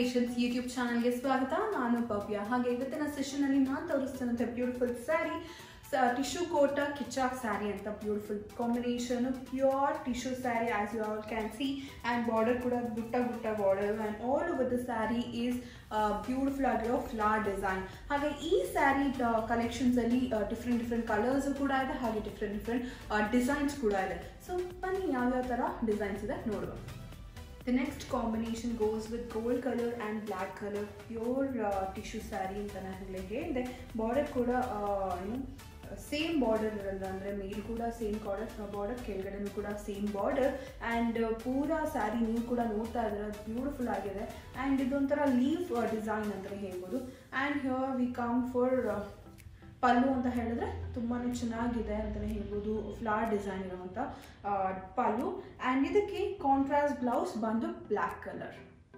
Creations YouTube ಚಾನಲ್ಗೆ ಸ್ವಾಗತ ನಾನು ಭವ್ಯ ಹಾಗೆ ಇವತ್ತಿನ ಸೆಷನಲ್ಲಿ ನಾನು ತೋರಿಸ್ತಾನಂತೆ ಬ್ಯೂಟಿಫುಲ್ ಸ್ಯಾರಿ ಟಿಶ್ಯೂ ಕೋಟ ಕಿಚಾಕ್ ಸ್ಯಾರಿ ಅಂತ beautiful combination pure tissue sari as you all can see and border ಕೂಡ ಬುಟ್ಟ ಬುಟ್ಟ border and all over the sari is beautiful ಆಗಿರೋ ಫ್ಲವರ್ ಡಿಸೈನ್ ಹಾಗೆ ಈ ಸ್ಯಾರಿ ಕಲೆಕ್ಷನ್ಸಲ್ಲಿ ಡಿಫ್ರೆಂಟ್ ಡಿಫ್ರೆಂಟ್ ಕಲರ್ಸು ಕೂಡ ಇದೆ ಹಾಗೆ ಡಿಫ್ರೆಂಟ್ ಡಿಫ್ರೆಂಟ್ ಡಿಸೈನ್ಸ್ ಕೂಡ ಇದೆ ಸೊ ಬನ್ನಿ ಯಾವ್ಯಾವ ಥರ ಡಿಸೈನ್ಸ್ ಇದೆ ನೋಡುವ The next combination goes with gold color and black color pure uh, tissue saree ಅಂತ ನಾನು ಹೇಳಿದೆ ಬಾರ್ಡರ್ ಕೂಡ ಏನು ಸೇಮ್ ಬಾರ್ಡರ್ ಇರಲ್ಲ ಅಂದರೆ ಮೇಲ್ ಕೂಡ ಸೇಮ್ ಬಾರ್ಡರ್ ಬಾರ್ಡರ್ ಕೆಳಗಡೆನೂ ಕೂಡ ಸೇಮ್ ಬಾರ್ಡರ್ ಆ್ಯಂಡ್ ಪೂರಾ ಸ್ಯಾರಿ ನೀವು ಕೂಡ ನೋಡ್ತಾ ಇದ್ರೆ ಬ್ಯೂಟಿಫುಲ್ ಆಗಿದೆ ಆ್ಯಂಡ್ ಇದೊಂಥರ ಲೀಫ್ ಡಿಸೈನ್ ಅಂತಲೇ ಹೇಳ್ಬೋದು and here we come for pallu ಅಂತ ಹೇಳಿದ್ರೆ ತುಂಬಾ ಚೆನ್ನಾಗಿದೆ ಅಂತಲೇ ಹೇಳ್ಬೋದು ಫ್ಲವರ್ ಡಿಸೈನ್ ಇರುವಂಥ ಪಲ್ಲು ಆ್ಯಂಡ್ ಇದಕ್ಕೆ ಕಾಂಟ್ರಾಸ್ಟ್ ಬ್ಲೌಸ್ ಬಂದು black colour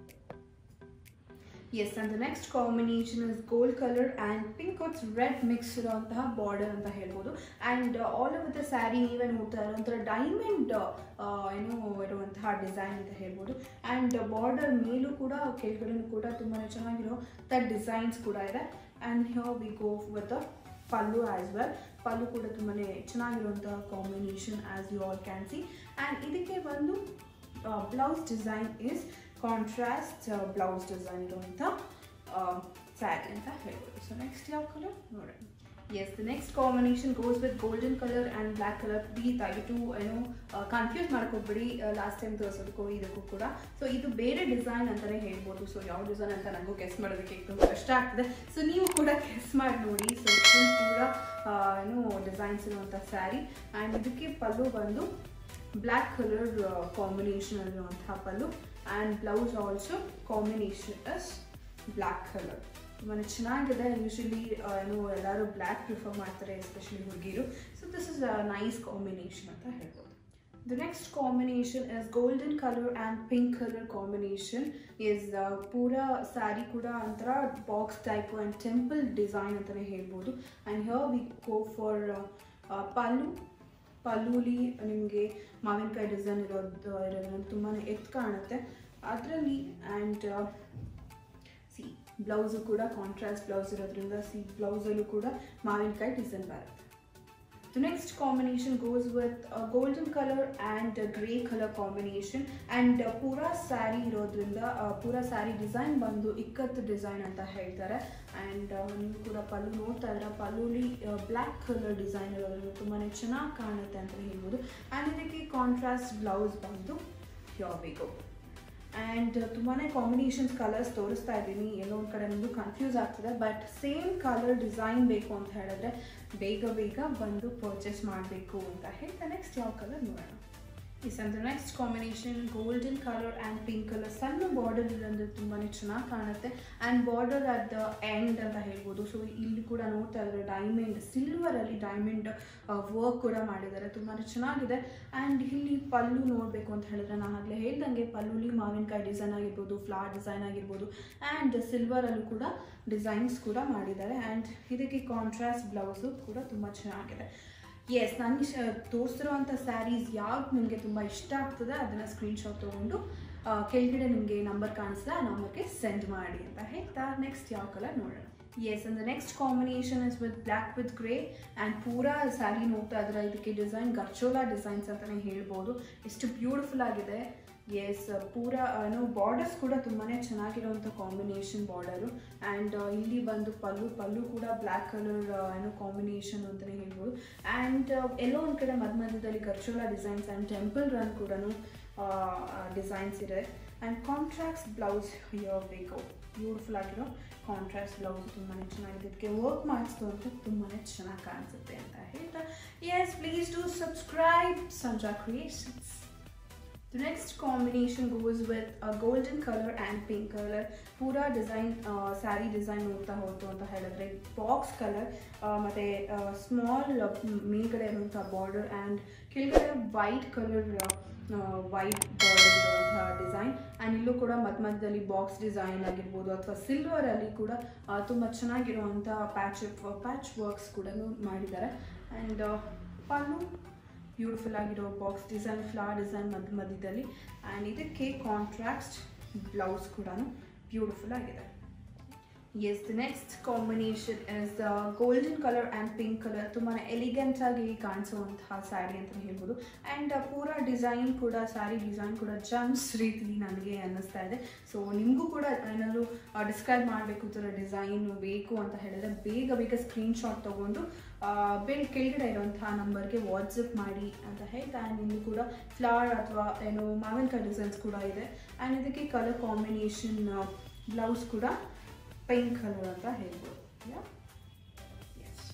yes and the next combination is gold colour and pink with red mix ಇರುವಂತಹ ಬಾರ್ಡರ್ ಅಂತ ಹೇಳ್ಬೋದು and all over the sari ನೀವೇ ನೋಡ್ತಾ ಇರೋ ಒಂಥರ ಡೈಮಂಡ್ ಏನು ಇರುವಂತಹ ಡಿಸೈನ್ ಅಂತ ಹೇಳ್ಬೋದು ಆ್ಯಂಡ್ ಬಾರ್ಡರ್ ಮೇಲೂ ಕೂಡ ಕೆಳಗಡೆನೂ ಕೂಡ ತುಂಬಾ ಚೆನ್ನಾಗಿರೋ ತ ಡಿಸೈನ್ಸ್ ಕೂಡ ಇದೆ and here we go with pallu as well pallu ಕೂಡ ತುಂಬಾ ಚೆನ್ನಾಗಿರುವಂತಹ combination as you all can see and ಇದಕ್ಕೆ ಒಂದು blouse design is contrast blouse design ಇರುವಂಥ ಸ್ಯಾರಿ ಅಂತ ಹೇಳ್ಬೋದು ಸೊ ನೆಕ್ಸ್ಟ್ ಯಾವ ಕಲರ್ ನೋಡೋಣ yes the next combination goes with golden colour and black colour please ದಯವಿಟ್ಟು ಏನು ಕನ್ಫ್ಯೂಸ್ ಮಾಡ್ಕೊಬೇಡಿ ಲಾಸ್ಟ್ ಟೈಮ್ ತೋರಿಸೋದಕ್ಕೂ ಇದಕ್ಕೂ ಕೂಡ ಸೊ ಇದು ಬೇರೆ ಡಿಸೈನ್ ಅಂತಲೇ ಹೇಳ್ಬೋದು ಸೊ ಯಾವ ಡಿಸೈನ್ ಅಂತ ನನಗೂ ಗೆಸ್ ಮಾಡೋದಕ್ಕೆ ತುಂಬ ಕಷ್ಟ ಆಗ್ತದೆ ಸೊ ನೀವು ಕೂಡ ಗೆಸ್ ಮಾಡಿ ನೋಡಿ ಸೊ ಫುಲ್ ಕೂಡ ಏನು ಡಿಸೈನ್ಸ್ ಇರುವಂಥ ಸ್ಯಾರಿ ಆ್ಯಂಡ್ ಇದಕ್ಕೆ ಪಲ್ಲು ಬಂದು ಬ್ಲ್ಯಾಕ್ ಕಲರ್ ಕಾಂಬಿನೇಷನ್ ಇರುವಂತಹ pallu and blouse also combination is black colour ತುಂಬಾ ಚೆನ್ನಾಗಿದೆ ಯೂಶಲಿ ಏನು ಎಲ್ಲರೂ ಬ್ಲ್ಯಾಕ್ ಪ್ರಿಫರ್ ಮಾಡ್ತಾರೆ ಎಸ್ಪೆಷಲಿ ಹುಡುಗಿರು so this is a nice combination ಅಂತ ಹೇಳ್ಬೋದು the next combination is golden colour and pink colour combination is ಪೂರಾ ಸ್ಯಾರಿ ಕೂಡ ಒಂಥರ box type and temple design ಅಂತಲೇ ಹೇಳ್ಬೋದು and here we go for pallu ಪಲ್ಲೂಲಿ ನಿಮಗೆ ಮಾವಿನಕಾಯಿ ಡಿಸೈನ್ ಇರೋದು ಇರೋದ್ರಿಂದ ತುಂಬಾ ಎತ್ತು ಕಾಣುತ್ತೆ ಅದರಲ್ಲಿ ಆ್ಯಂಡ್ ಸಿ ಬ್ಲೌಸು ಕೂಡ ಕಾಂಟ್ರಾಸ್ಟ್ ಬ್ಲೌಸ್ ಇರೋದ್ರಿಂದ ಸಿ ಬ್ಲೌಸಲ್ಲೂ ಕೂಡ ಮಾವಿನಕಾಯಿ ಡಿಸೈನ್ ಬರುತ್ತೆ The next combination goes with a golden color and a grey color combination and uh, ಪೂರಾ ಸ್ಯಾರಿ ಇರೋದ್ರಿಂದ ಪೂರಾ ಸ್ಯಾರಿ ಡಿಸೈನ್ ಬಂದು ಇಕ್ಕತ್ತು ಡಿಸೈನ್ ಅಂತ ಹೇಳ್ತಾರೆ ಆ್ಯಂಡ್ ನೀವು ಕೂಡ ಪಲ್ಲು ನೋಡ್ತಾ ಇದ್ರೆ ಪಲ್ಲುಲಿ ಬ್ಲ್ಯಾಕ್ ಕಲರ್ ಡಿಸೈನ್ ಇರೋದ್ರಿಂದ ತುಂಬಾ ಚೆನ್ನಾಗಿ ಕಾಣುತ್ತೆ ಅಂತ ಹೇಳ್ಬೋದು ಆ್ಯಂಡ್ ಇದಕ್ಕೆ ಕಾಂಟ್ರಾಸ್ಟ್ ಬ್ಲೌಸ್ ಬಂದು ಯಾವಿಗೋ ಆ್ಯಂಡ್ ತುಂಬಾ ಕಾಂಬಿನೇಷನ್ಸ್ ಕಲರ್ಸ್ ತೋರಿಸ್ತಾ ಇದ್ದೀನಿ ಎಲ್ಲೋ ಒಂದು ಕಡೆ ನಿಮಗೂ ಕನ್ಫ್ಯೂಸ್ ಆಗ್ತದೆ ಬಟ್ ಸೇಮ್ ಕಲರ್ ಡಿಸೈನ್ ಬೇಕು ಅಂತ ಹೇಳಿದ್ರೆ ಬೇಗ ಬೇಗ ಬಂದು ಪರ್ಚೇಸ್ ಮಾಡಬೇಕು ಅಂತ ಹೇಳ್ತಾ ನೆಕ್ಸ್ಟ್ ಯಾವ ಕಲರ್ ನೋಡೋಣ ಇಸ್ ಅಂದ್ರೆ next combination golden colour and pink colour ಸಣ್ಣ ಬಾರ್ಡರ್ ಇರೋದ್ರೆ ತುಂಬಾ ಚೆನ್ನಾಗಿ ಕಾಣುತ್ತೆ and border at the end ಅಂತ ಹೇಳ್ಬೋದು ಸೊ ಇಲ್ಲಿ ಕೂಡ ನೋಡ್ತಾ ಇದ್ದಾರೆ ಡೈಮಂಡ್ ಸಿಲ್ವರಲ್ಲಿ ಡೈಮಂಡ್ ವರ್ಕ್ ಕೂಡ ಮಾಡಿದ್ದಾರೆ ತುಂಬಾ ಚೆನ್ನಾಗಿದೆ ಆ್ಯಂಡ್ ಇಲ್ಲಿ ಪಲ್ಲು ನೋಡಬೇಕು ಅಂತ ಹೇಳಿದ್ರೆ ನಾನು ಆಗಲೇ ಹೇಳ್ದಂಗೆ ಪಲ್ಲುಲಿ ಮಾವಿನಕಾಯಿ ಡಿಸೈನ್ ಆಗಿರ್ಬೋದು ಫ್ಲವರ್ ಡಿಸೈನ್ ಆಗಿರ್ಬೋದು ಆ್ಯಂಡ್ ಸಿಲ್ವರಲ್ಲೂ ಕೂಡ ಡಿಸೈನ್ಸ್ ಕೂಡ ಮಾಡಿದ್ದಾರೆ ಆ್ಯಂಡ್ ಇದಕ್ಕೆ ಕಾಂಟ್ರಾಸ್ಟ್ ಬ್ಲೌಸು ಕೂಡ ತುಂಬ ಚೆನ್ನಾಗಿದೆ ಎಸ್ ನನಗೆ ಶ ತೋರಿಸಿರುವಂಥ ಸ್ಯಾರೀಸ್ ಯಾವ್ದು ನಿಮಗೆ ತುಂಬ ಇಷ್ಟ ಆಗ್ತದೆ ಅದನ್ನು ಸ್ಕ್ರೀನ್ಶಾಟ್ ತೊಗೊಂಡು ಕೆಳಗಡೆ ನಿಮಗೆ ನಂಬರ್ ಕಾಣಿಸ್ತಾ ಆ ನಂಬರ್ಗೆ ಸೆಂಡ್ ಮಾಡಿ ಅಂತ ಹೇಳ್ತಾ ನೆಕ್ಸ್ಟ್ ಯಾವ ಕಲರ್ ನೋಡೋಣ yes and the next combination is with black with grey and ಪೂರಾ ಸ್ಯಾರಿ ನೋಡ್ತಾ ಇದ್ರೆ ಇದಕ್ಕೆ ಡಿಸೈನ್ ಗರ್ಚೋಲಾ ಡಿಸೈನ್ಸ್ ಅಂತಲೇ ಹೇಳ್ಬೋದು ಎಷ್ಟು ಬ್ಯೂಟಿಫುಲ್ ಆಗಿದೆ ಎಸ್ ಪೂರ ಏನು ಬಾರ್ಡರ್ಸ್ ಕೂಡ ತುಂಬಾ ಚೆನ್ನಾಗಿರೋಂಥ ಕಾಂಬಿನೇಷನ್ ಬಾರ್ಡರು ಆ್ಯಂಡ್ ಇಲ್ಲಿ ಬಂದು ಪಲ್ಲು ಪಲ್ಲು ಕೂಡ ಬ್ಲ್ಯಾಕ್ ಕಲರ್ ಏನೋ ಕಾಂಬಿನೇಷನ್ ಅಂತಲೇ ಹೇಳ್ಬೋದು ಆ್ಯಂಡ್ ಎಲ್ಲೋ ಒಂದು ಕಡೆ ಮಧ್ಯ ಮಧ್ಯದಲ್ಲಿ gharchola designs and temple run ಕೂಡ ಡಿಸೈನ್ಸ್ ಇದೆ ಆ್ಯಂಡ್ ಕಾಂಟ್ರಾಕ್ಟ್ಸ್ ಬ್ಲೌಸ್ ಬೇಕು ಬ್ಯೂಟಿಫುಲ್ ಆಗಿರೋ ಕಾಂಟ್ರಾಸ್ಟ್ ಬ್ಲೌಸ್ ತುಂಬಾ ಚೆನ್ನಾಗಿದೆ ಇದಕ್ಕೆ ವರ್ಕ್ ಮಾಡಿಸ್ತು ಅಂತ ತುಂಬಾ ಚೆನ್ನಾಗಿ ಕಾಣಿಸುತ್ತೆ ಅಂತ ಹೇಳ್ತಾ yes please do subscribe Sanja creations The next combination goes with a golden color and pink color. ಪೂರಾ ಡಿಸೈನ್ ಸ್ಯಾರಿ ಡಿಸೈನ್ ನೋಡ್ತಾ ಹೋಯ್ತು ಅಂತ ಹೇಳಿದ್ರೆ ಬಾಕ್ಸ್ ಕಲರ್ ಮತ್ತು ಸ್ಮಾಲ್ ಮೇಲ್ಗಡೆ ಇರುವಂಥ ಬಾರ್ಡರ್ ಆ್ಯಂಡ್ ಕೆಳಗಡೆ ವೈಟ್ ಕಲರ್ ವೈಟ್ ಬಾರ್ಡರ್ ಇರುವಂತಹ ಡಿಸೈನ್ ಆ್ಯಂಡ್ ಇಲ್ಲೂ ಕೂಡ ಮಧ್ಯ ಮಧ್ಯದಲ್ಲಿ ಬಾಕ್ಸ್ ಡಿಸೈನ್ ಆಗಿರ್ಬೋದು ಅಥವಾ ಸಿಲ್ವರಲ್ಲಿ ಕೂಡ ತುಂಬ ಚೆನ್ನಾಗಿರುವಂಥ ಪ್ಯಾಚ್ ಪ್ಯಾಚ್ ವರ್ಕ್ಸ್ ಕೂಡ ಮಾಡಿದ್ದಾರೆ ಆ್ಯಂಡ್ ಪಲ್ಲು ಬ್ಯೂಟಿಫುಲ್ ಆಗಿರೋ ಬಾಕ್ಸ್ ಡಿಸೈನ್ ಫ್ಲವರ್ ಡಿಸೈನ್ ಮಧ್ಯ ಮಧ್ಯದಲ್ಲಿ ಆ್ಯಂಡ್ ಇದಕ್ಕೆ ಕಾಂಟ್ರಾಕ್ಸ್ಟ್ ಬ್ಲೌಸ್ ಕೂಡ ಬ್ಯೂಟಿಫುಲ್ ಆಗಿದೆ yes the next combination is golden colour and pink colour ತುಂಬಾ ಎಲಿಗೆಂಟ್ ಆಗಿ ಕಾಣಿಸುವಂತಹ ಸ್ಯಾರಿ ಅಂತ ಹೇಳ್ಬೋದು ಆ್ಯಂಡ್ ಪೂರ ಡಿಸೈನ್ ಕೂಡ ಸ್ಯಾರಿ ಡಿಸೈನ್ ಕೂಡ ಜಮ್ಸ್ ರೀತಿ ನನಗೆ ಅನ್ನಿಸ್ತಾ ಇದೆ ಸೊ ನಿಮಗೂ ಕೂಡ ಏನಾದರೂ ಡಿಸ್ಕ್ರೈಬ್ ಮಾಡಬೇಕು ಥರ ಡಿಸೈನ್ ಬೇಕು ಅಂತ ಹೇಳಿದ್ರೆ ಬೇಗ ಬೇಗ ಸ್ಕ್ರೀನ್ಶಾಟ್ ತೊಗೊಂಡು ಬೆಲ್ ಕೆಳಗಡೆ ಇರುವಂತಹ ನಂಬರ್ಗೆ ವಾಟ್ಸಪ್ ಮಾಡಿ ಅಂತ ಹೇಳ್ತಾ ಆ್ಯಂಡ್ ಇಲ್ಲಿ ಕೂಡ ಫ್ಲವರ್ ಅಥವಾ ಏನು ಮಾವಿನಕಾಯಿ ಡಿಸೈನ್ಸ್ ಕೂಡ ಇದೆ ಆ್ಯಂಡ್ ಇದಕ್ಕೆ ಕಲರ್ ಕಾಂಬಿನೇಷನ್ ಬ್ಲೌಸ್ ಕೂಡ ಪಿಂಕ್ ಕಲರ್ ಅಂತ ಹೇಳ್ಬೋದು yes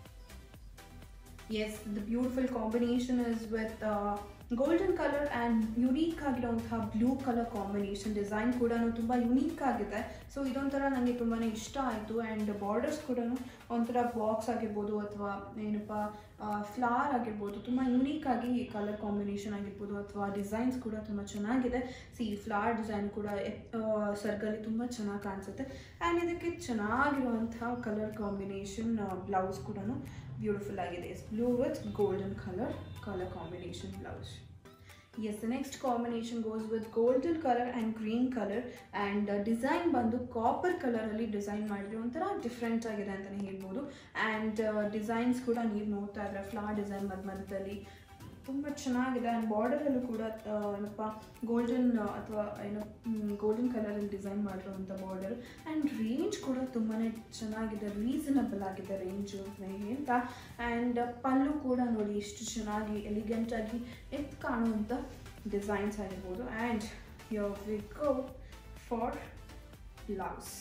yes the beautiful combination is with golden colour and unique ಆಗಿರುವಂತಹ ಬ್ಲೂ ಕಲರ್ ಕಾಂಬಿನೇಷನ್ ಡಿಸೈನ್ ಕೂಡ ತುಂಬ ಯುನೀಕ್ ಆಗಿದೆ ಸೊ ಇದೊಂಥರ ನನಗೆ ತುಂಬಾ ಇಷ್ಟ ಆಯಿತು ಆ್ಯಂಡ್ ಬಾರ್ಡರ್ಸ್ ಕೂಡ ಒಂಥರ ಬಾಕ್ಸ್ ಆಗಿರ್ಬೋದು ಅಥವಾ ಏನಪ್ಪ ಫ್ಲವರ್ ಆಗಿರ್ಬೋದು ತುಂಬ ಯುನೀಕ್ ಆಗಿ ಕಲರ್ ಕಾಂಬಿನೇಷನ್ ಆಗಿರ್ಬೋದು ಅಥವಾ ಡಿಸೈನ್ಸ್ ಕೂಡ ತುಂಬ ಚೆನ್ನಾಗಿದೆ ಸಿ ಫ್ಲವರ್ ಡಿಸೈನ್ ಕೂಡ ಸರ್ಗಲ್ಲಿ ತುಂಬ ಚೆನ್ನಾಗಿ ಕಾಣಿಸುತ್ತೆ ಆ್ಯಂಡ್ ಇದಕ್ಕೆ ಚೆನ್ನಾಗಿರುವಂತಹ ಕಲರ್ ಕಾಂಬಿನೇಷನ್ ಬ್ಲೌಸ್ ಕೂಡ ಬ್ಯೂಟಿಫುಲ್ ಆಗಿದೆ blue with golden colour colour combination blouse yes the next combination goes with golden colour and green colour and design ಬಂದು ಕಾಪರ್ ಕಲರಲ್ಲಿ ಡಿಸೈನ್ ಮಾಡಿದ್ರೆ ಒಂಥರ ಡಿಫ್ರೆಂಟ್ ಆಗಿದೆ ಅಂತಲೇ ಹೇಳ್ಬೋದು ಆ್ಯಂಡ್ ಡಿಸೈನ್ಸ್ ಕೂಡ ನೀವು ನೋಡ್ತಾ ಇದ್ರೆ ಫ್ಲವರ್ ಡಿಸೈನ್ ಮಧ್ಯ ಮಧ್ಯದಲ್ಲಿ ತುಂಬ ಚೆನ್ನಾಗಿದೆ ಆ್ಯಂಡ್ ಬಾರ್ಡರಲ್ಲೂ ಕೂಡ ಏನಪ್ಪ ಗೋಲ್ಡನ್ ಅಥವಾ ಏನೋ ಗೋಲ್ಡನ್ ಕಲರಲ್ಲಿ ಡಿಸೈನ್ ಮಾಡಿರುವಂಥ ಬಾರ್ಡರ್ ಆ್ಯಂಡ್ ರೇಂಜ್ ಕೂಡ ತುಂಬಾ ಚೆನ್ನಾಗಿದೆ ರೀಸನಬಲ್ ಆಗಿದೆ ರೇಂಜು ಅಂತ ಆ್ಯಂಡ್ ಪಲ್ಲು ಕೂಡ ನೋಡಿ ಎಷ್ಟು ಚೆನ್ನಾಗಿ ಎಲಿಗೆಂಟಾಗಿ ಎತ್ತು ಕಾಣುವಂಥ ಡಿಸೈನ್ಸ್ ಆಗಿರ್ಬೋದು and your we go for blouse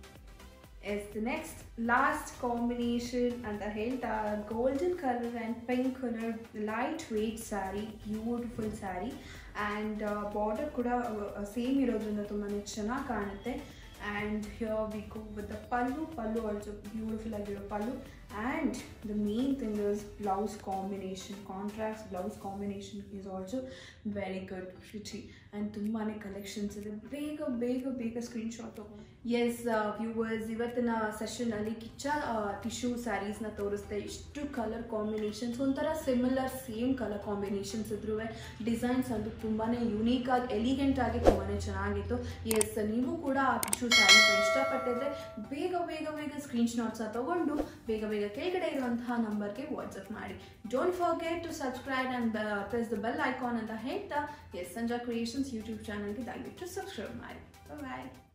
yes the next last combination ಅಂತ ಹೇಳ್ತಾ golden colour and pink colour light weight sari beautiful sari and border ಕೂಡ ಸೇಮ್ ಇರೋದ್ರಿಂದ ತುಂಬಾ ಚೆನ್ನಾಗಿ ಕಾಣುತ್ತೆ and here we go with the pallu pallu also beautiful ಆಗಿರೋ pallu and the main thing is blouse combination contracts blouse combination is also very good Ruchi and ತುಂಬಾ collections ಇದೆ ಬೇಗ ಬೇಗ ಬೇಗ ಸ್ಕ್ರೀನ್ಶಾಟ್ ತಗೊಂಡು ಎಸ್ ವ್ಯೂವರ್ಸ್ ಇವತ್ತಿನ ಸೆಷನಲ್ಲಿ ಕಿಚ್ಚ ಟಿಶ್ಯೂ ಸ್ಯಾರೀಸ್ನ ತೋರಿಸ್ದೆ ಇಷ್ಟು ಕಲರ್ ಕಾಂಬಿನೇಷನ್ಸ್ ಒಂಥರ ಸಿಮಿಲರ್ ಸೇಮ್ ಕಲರ್ ಕಾಂಬಿನೇಷನ್ಸ್ ಇದ್ರೂ ಡಿಸೈನ್ಸ್ ಅಂತೂ ತುಂಬಾ ಯೂನೀಕ್ ಆಗಿ ಎಲಿಗೆಂಟ್ ಆಗಿ ತುಂಬಾ ಚೆನ್ನಾಗಿತ್ತು ಎಸ್ ನೀವು ಕೂಡ ಆ ಟಿಶ್ಯೂ ಸ್ಯಾರೀಸ್ನ ಇಷ್ಟಪಟ್ಟಿದ್ರೆ ಬೇಗ ಬೇಗ ಬೇಗ ಸ್ಕ್ರೀನ್ಶಾಟ್ಸ್ನ ತಗೊಂಡು ಬೇಗ ಬೇಗ ಕೆಳಗಡೆ ಇರುವಂತಹ ನಂಬರ್ಗೆ ವಾಟ್ಸಪ್ ಮಾಡಿ don't forget to subscribe and press the bell icon ಅಂತ ಹೇಳ್ತಾ ಎಸ್ ಸಂಜಾ ಕ್ರಿಯೇಷನ್ಸ್ ಯೂಟ್ಯೂಬ್ ಚಾನಲ್ಗೆ ದಯವಿಟ್ಟು ಸಬ್ಸ್ಕ್ರೈಬ್ ಮಾಡಿ ಬಾಯ್